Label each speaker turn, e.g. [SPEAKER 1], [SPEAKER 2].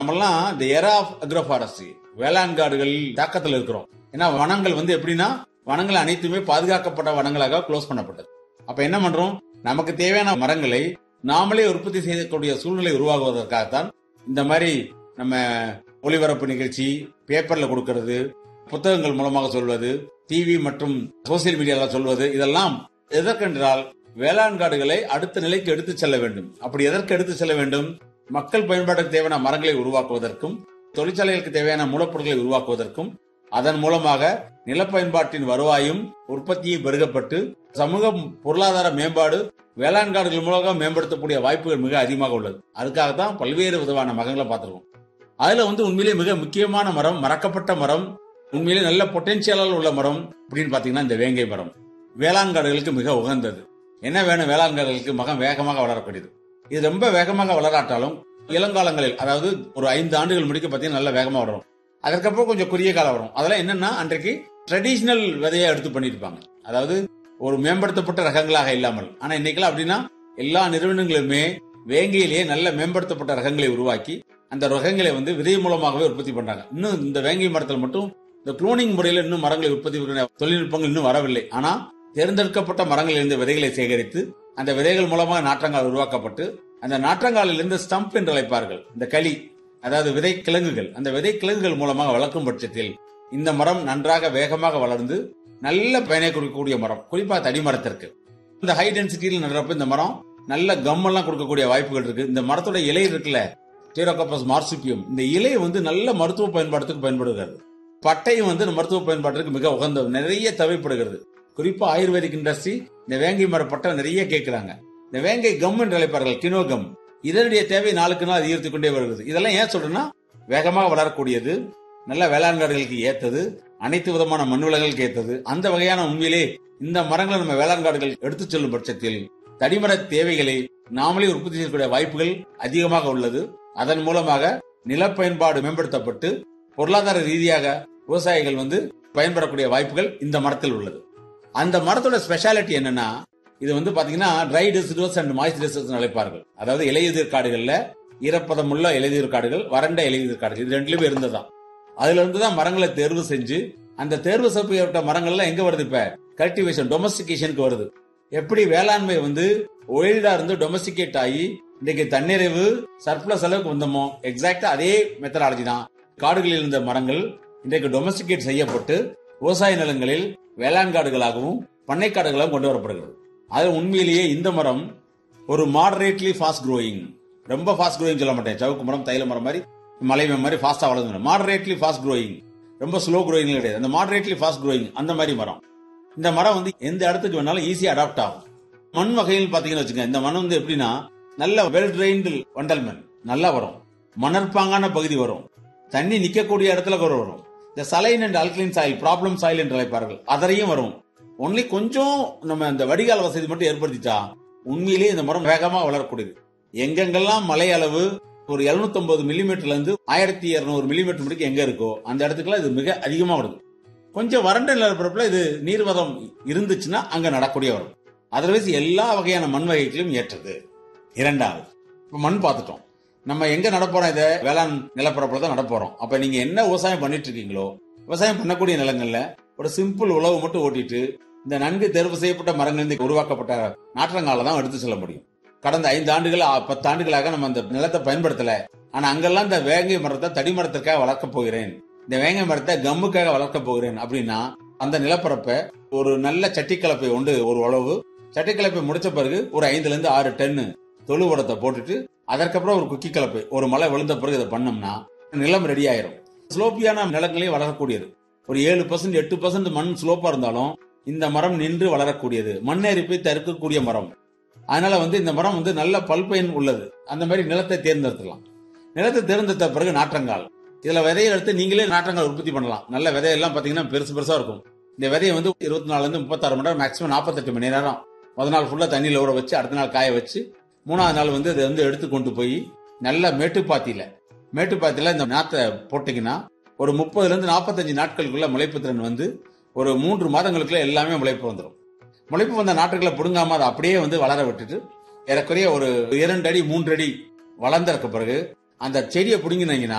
[SPEAKER 1] நம்மலாம் இந்த எரா of agroforestry வேளாண் காடுகள் தாக்கத்தில் இருக்கிறோம் ஏன்னா வனங்கள் வந்து எப்படின்னா வனங்கள் அனைத்துமே பாதுகாக்கப்பட்ட வனங்களாக க்ளோஸ் பண்ணப்பட்டது அப்ப என்ன பண்றோம் நமக்கு தேவையான மரங்களை நாமளே உற்பத்தி செய்யக்கூடிய சூழ்நிலை உருவாகுவதற்காகத்தான் இந்த மாதிரி நம்ம ஒளிபரப்பு நிகழ்ச்சி பேப்பர்ல கொடுக்கிறது புத்தகங்கள் மூலமாக சொல்வது டிவி மற்றும் சோசியல் மீடியால சொல்வது இதெல்லாம் எதற்கென்றால் வேளாண் காடுகளை அடுத்த நிலைக்கு எடுத்து செல்ல வேண்டும் அப்படி எதற்கு எடுத்து செல்ல வேண்டும் மக்கள் பயன்பாட்டுக்கு தேவையான மரங்களை உருவாக்குவதற்கும் தொழிற்சாலைகளுக்கு தேவையான மூலப்பொருட்களை உருவாக்குவதற்கும் அதன் மூலமாக நிலப்பயன்பாட்டின் வருவாயும் உற்பத்தியும் பெருகப்பட்டு சமூக பொருளாதார மேம்பாடு வேளாண் காடுகள் மூலமாக மேம்படுத்தக்கூடிய வாய்ப்புகள் மிக அதிகமாக உள்ளது அதுக்காகத்தான் பல்வேறு விதமான மரங்களை பார்த்திருக்கோம் அதுல வந்து உண்மையிலேயே மிக முக்கியமான மரம் மறக்கப்பட்ட மரம் உண்மையிலே நல்ல பொட்டென்சியலால் உள்ள மரம் அப்படின்னு பாத்தீங்கன்னா இந்த வேங்கை மரம் வேளாண் காடுகளுக்கு மிக உகந்தது என்ன வேணும் வேளாண் காடுகளுக்கு மகம் வேகமாக வளரக்கூடியது இது ரொம்ப வேகமாக வளராட்டாலும் இளங்காலங்களில் அதாவது ஒரு ஐந்து ஆண்டுகள் முடிக்க பார்த்தீங்கன்னா நல்ல வேகமா வளரும் அதற்கப்புறம் கொஞ்சம் குறுகிய காலம் வரும் அதெல்லாம் என்னன்னா அன்றைக்கு ட்ரெடிஷனல் விதையை எடுத்து பண்ணிருப்பாங்க அதாவது ஒரு மேம்படுத்தப்பட்ட ரகங்களாக இல்லாமல் ஆனா இன்னைக்கெல்லாம் அப்படின்னா எல்லா நிறுவனங்களுமே வேங்கையிலேயே நல்ல மேம்படுத்தப்பட்ட ரகங்களை உருவாக்கி அந்த ரகங்களை வந்து விதை மூலமாகவே உற்பத்தி பண்றாங்க இன்னும் இந்த வேங்கை மரத்தில் மட்டும் இந்த குளோனிங் முறையில் இன்னும் மரங்களை உற்பத்தி பண்ணுற தொழில்நுட்பங்கள் இன்னும் வரவில்லை ஆனா தேர்ந்தெடுக்கப்பட்ட மரங்களிலிருந்து விதைகளை சேகரித்து அந்த விதைகள் மூலமாக நாற்றங்கால் உருவாக்கப்பட்டு அந்த நாற்றங்காலிலிருந்து ஸ்டம்ப் என்று அழைப்பார்கள் இந்த களி அதாவது விதை கிழங்குகள் அந்த விதை கிழங்குகள் மூலமாக வளர்க்கும் பட்சத்தில் இந்த மரம் நன்றாக வேகமாக வளர்ந்து நல்ல பயனை கொடுக்கக்கூடிய மரம் குறிப்பா தடி மரத்திற்கு இந்த ஹை டென்சிட்டியில் நடுறப்ப இந்த மரம் நல்ல கம் எல்லாம் கொடுக்கக்கூடிய வாய்ப்புகள் இருக்கு இந்த மரத்தோட இலை இருக்குல்ல டீரோகப்பஸ் மார்சிபியம் இந்த இலை வந்து நல்ல மருத்துவ பயன்பாட்டுக்கு பயன்படுகிறது பட்டையும் வந்து மருத்துவ பயன்பாட்டிற்கு மிக உகந்த நிறைய தேவைப்படுகிறது குறிப்பா ஆயுர்வேதிக் இண்டஸ்ட்ரி இந்த வேங்கை மர பட்டை நிறைய கேட்கிறாங்க இந்த வேங்கை கம் என்று அழைப்பார்கள் கினோ கம் இதனுடைய தேவை நாளுக்கு நாள் அதிகரித்துக் கொண்டே வருகிறது இதெல்லாம் ஏன் சொல்றேன்னா வேகமாக வளரக்கூடியது நல்ல வேளாண் காடுகளுக்கு ஏத்தது அனைத்து விதமான மண் வளங்களுக்கு ஏத்தது அந்த வகையான உண்மையிலே இந்த மரங்களை நம்ம வேளாண் காடுகள் எடுத்துச் செல்லும் பட்சத்தில் தடிமர தேவைகளை நாமளே உற்பத்தி செய்யக்கூடிய வாய்ப்புகள் அதிகமாக உள்ளது அதன் மூலமாக நில பயன்பாடு மேம்படுத்தப்பட்டு பொருளாதார ரீதியாக விவசாயிகள் வந்து பயன்பெறக்கூடிய வாய்ப்புகள் இந்த மரத்தில் உள்ளது அந்த மரத்தோட ஸ்பெஷாலிட்டி என்னன்னா இது வந்து பாத்தீங்கன்னா dry deciduous and moist deciduous அழைப்பார்கள் அதாவது இலையுதிர் காடுகள்ல ஈரப்பதமுள்ள இலையுதிர் காடுகள் வறண்ட இலையுதிர் காடுகள் இது ரெண்டுலயுமே இருந்ததுதான் அதுல இருந்து தான் மரங்களை தேர்வு செஞ்சு அந்த தேர்வு செய்யப்பட்ட மரங்கள்லாம் எங்க வருது இப்ப கல்டிவேஷன் டொமஸ்டிகேஷனுக்கு வருது எப்படி வேளாண்மை வந்து ஒயில்டா இருந்து டொமஸ்டிகேட் ஆகி இன்னைக்கு தன்னிறைவு சர்ப்ளஸ் அளவுக்கு வந்தோமோ எக்ஸாக்டா அதே மெத்தடாலஜி தான் காடுகளில் இருந்த மரங்கள் இன்றைக்கு டொமஸ்டிகேட் செய்யப்பட்டு விவசாய நிலங்களில் வேளாண் காடுகளாகவும் பண்ணை காடுகளாகவும் கொண்டு வரப்படுகிறது அது உண்மையிலேயே இந்த மரம் ஒரு மாடரேட்லி ஃபாஸ்ட் க்ரோயிங் ரொம்ப ஃபாஸ்ட் க்ரோயிங் சொல்ல மாட்டேன் சவுக்கு மரம் தைல மரம் மாதிரி மலை மாதிரி ஃபாஸ்டா வளர்ந்து மாடரேட்லி ஃபாஸ்ட் க்ரோயிங் ரொம்ப ஸ்லோ க்ரோயிங் கிடையாது அந்த மாடரேட்லி ஃபாஸ்ட் க்ரோயிங் அந்த மாதிரி மரம் இந்த மரம் வந்து எந்த இடத்துக்கு வேணாலும் ஈஸியா அடாப்ட் ஆகும் மண் வகையில் பாத்தீங்கன்னு வச்சுக்கோங்க இந்த மண் வந்து எப்படின்னா நல்ல வெல் ட்ரெயின்டு வண்டல்மன் நல்லா வரும் மணற்பாங்கான பகுதி வரும் தண்ணி நிக்கக்கூடிய இடத்துல கூட வரும் இந்த saline and alkaline soil problem soil என்று அழைப்பார்கள் அதரையும் வரும் ஒன்லி கொஞ்சம் நம்ம இந்த வடிகால் வசதி மட்டும் ஏற்படுத்திட்டா உண்மையிலேயே இந்த மரம் வேகமா வளரக்கூடியது எங்கெங்கெல்லாம் மழை அளவு ஒரு 750 மில்லிமீட்டர்ல இருந்து ஆயிரத்தி இருநூறு மில்லிமீட்டர் முடிக்க எங்க இருக்கோ அந்த இடத்துக்குலாம் இது மிக அதிகமா வருது கொஞ்சம் வறண்ட நிலப்பரப்புல இது நீர்வதம் இருந்துச்சுன்னா அங்க நடக்கூடிய வரும் அதர்வைஸ் எல்லா வகையான மண் வகைகளிலும் ஏற்றது இரண்டாவது இப்ப மண் பார்த்துட்டோம் நம்ம எங்க நடப்போறோம் இதை வேளாண் நிலப்பரப்புல தான் நடப்போறோம் அப்ப நீங்க என்ன விவசாயம் பண்ணிட்டு இருக்கீங்களோ விவசாயம் பண்ணக்கூடிய நிலங்கள்ல ஒரு சிம்பிள் உழவு மட்டும் ஓட்டிட்டு இந்த நன்கு தேர்வு செய்யப்பட்ட மரங்களிலிருந்து உருவாக்கப்பட்ட நாற்றங்கால தான் எடுத்து செல்ல முடியும் கடந்த ஐந்து ஆண்டுகள் ஆ, பத்து ஆண்டுகளாக நம்ம அந்த நிலத்தை பயன்படுத்தல ஆனா அங்கெல்லாம் இந்த வேங்கை மரத்தை தடி மரத்திற்காக வளர்க்க போகிறேன் இந்த வேங்கை மரத்தை கம்முக்காக வளர்க்க போகிறேன் அப்படின்னா அந்த நிலப்பரப்பை ஒரு நல்ல சட்டிக்கலப்பை உண்டு ஒரு உழவு சட்டிக்கலப்பை முடிச்ச பிறகு ஒரு ஐந்துல இருந்து ஆறு டன்னு தொழு உரத்தை போட்டுட்டு அதற்கப்புறம் ஒரு குக்கி கலப்பை ஒரு மழை விழுந்த பிறகு இதை பண்ணோம்னா நிலம் ரெடி ஆயிரும் ஸ்லோப்பியான நிலங்களையும் வளரக்கூடியது ஒரு ஏழு பர்சன்ட் எட்டு பர்சன்ட் மண் ஸ்லோப்பா இருந்தாலும் இந்த மரம் நின்று வளரக்கூடியது மண் அரிப்பை தடுக்கக்கூடிய மரம் அதனால வந்து இந்த மரம் வந்து நல்ல பல்பயன் உள்ளது அந்த மாதிரி நிலத்தை தேர்ந்தெடுத்துக்கலாம் நிலத்தை தேர்ந்தெடுத்த பிறகு நாற்றங்கால் இதுல விதையை எடுத்து நீங்களே நாற்றங்கால் உற்பத்தி பண்ணலாம் நல்ல விதையெல்லாம் பாத்தீங்கன்னா பெருசு பெருசா இருக்கும் இந்த விதையை வந்து இருபத்தி நாலுல இருந்து முப்பத்தாறு மணி நேரம் மேக்ஸிமம் நாற்பத்தெட்டு மணி நேரம் முத நாள் ஃபுல்லா தண்ணியில ஊற வச்சு அடுத்த நாள் காய வச்சு மூணாவது நாள் வந்து இதை வந்து எடுத்து கொண்டு போய் நல்ல மேட்டுப்பாத்தியில மேட்டுப்பாத்தியில இந்த நாத்தை போட்டீங்கன்னா ஒரு முப்பதுல இருந்து நாற்பத்தஞ்சு நாட்களுக்குள்ள முளைப்பு திறன் வந்து ஒரு மூன்று மாதங்களுக்குள்ள எல்லாமே முளைப்பு வந்துடும் முளைப்பு வந்த நாற்றுகளை பிடுங்காம அதை அப்படியே வந்து வளர விட்டுட்டு ஏறக்குறைய ஒரு இரண்டு அடி மூன்று அடி வளர்ந்ததுக்கு பிறகு அந்த செடியை பிடிங்கினீங்கன்னா